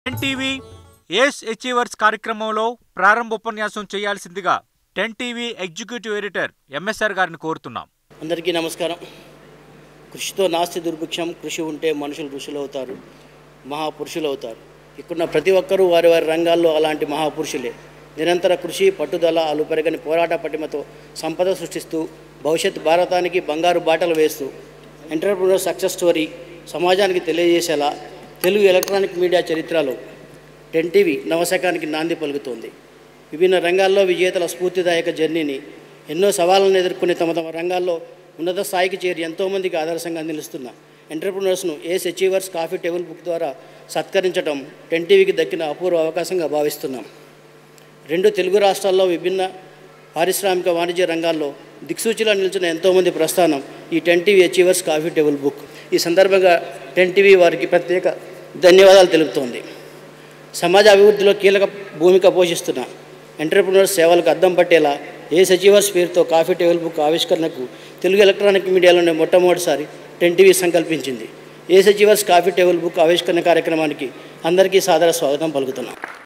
TV ఏస్ achievers కార్యక్రమంలో ప్రారంభ ఉపన్యాసం చేయాల్సిందిగా ten TV executive editor MSR గారిని కోరుతున్నాం అందరికీ నమస్కారం కృషితో నాస్తి దుర్భిక్షం కృషి ఉంటే మనుషులు ఋషులు అవుతారు మహాపురుషులు అవుతారు ఇక్కడున్న ప్రతి ఒక్కరూ వారి వారి రంగాల్లో అలాంటి మహాపురుషులే నిరంతర కృషి పట్టుదల అలుపెరగని పోరాట పటిమతో సంపద సృష్టిస్తూ భవిష్యత్ భారతానికి బంగారు బాటలు వేస్తూ ఎంటర్ప్రినర్ సక్సెస్ స్టోరీ సమాజానికి తెలియజేసేలా తెలుగు ఎలక్ట్రానిక్ మీడియా చరిత్రలో టెన్ టీవీ నవశకానికి నాంది పలుకుతోంది విభిన్న రంగాల్లో విజేతల స్ఫూర్తిదాయక జర్నీని ఎన్నో సవాళ్లను ఎదుర్కొని తమ తమ రంగాల్లో ఉన్నత స్థాయికి చేరి ఎంతోమందికి ఆదర్శంగా నిలుస్తున్న ఎంటర్ప్రినర్స్ను ace achievers coffee table book ద్వారా సత్కరించడం టెన్ టీవీకి దక్కిన అపూర్వ అవకాశంగా భావిస్తున్నాం రెండు తెలుగు రాష్ట్రాల్లో విభిన్న పారిశ్రామిక వాణిజ్య రంగాల్లో దిక్సూచిలా నిలిచిన ఎంతోమంది ప్రస్థానం ఈ ten TV achievers coffee table book ఈ సందర్భంగా టెన్ టీవీ వారికి ప్రత్యేక ధన్యవాదాలు తెలుపుతోంది సమాజ అభివృద్ధిలో కీలక భూమిక పోషిస్తున్న ఎంటర్ప్రినర్స్ సేవలకు అద్దం పట్టేలా ఏ సచివర్స్ పేరుతో కాఫీ టేబుల్ బుక్ ఆవిష్కరణకు తెలుగు ఎలక్ట్రానిక్ మీడియాలోనే మొట్టమొదటిసారి టెన్ టీవీ సంకల్పించింది achievers coffee table book ఆవిష్కరణ కార్యక్రమానికి అందరికీ సాదర స్వాగతం పలుకుతున్నాం